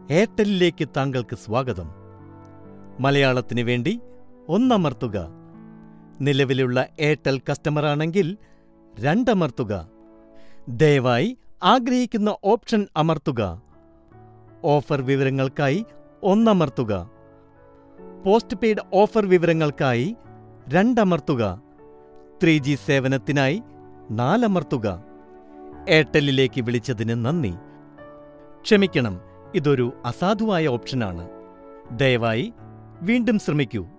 എയർടെല്ലിലേക്ക് താങ്കൾക്ക് സ്വാഗതം മലയാളത്തിന് വേണ്ടി ഒന്നമർത്തുക നിലവിലുള്ള എയർടെൽ കസ്റ്റമറാണെങ്കിൽ രണ്ടമർത്തുക ദയവായി ആഗ്രഹിക്കുന്ന ഓപ്ഷൻ അമർത്തുക ഓഫർ വിവരങ്ങൾക്കായി ഒന്നമർത്തുക പോസ്റ്റ് പെയ്ഡ് ഓഫർ വിവരങ്ങൾക്കായി രണ്ടമർത്തുക ത്രീ ജി സേവനത്തിനായി നാലമർത്തുക എയർടെല്ലിലേക്ക് വിളിച്ചതിന് നന്ദി ക്ഷമിക്കണം ഇതൊരു അസാധുവായ ഓപ്ഷനാണ് ദയവായി വീണ്ടും ശ്രമിക്കൂ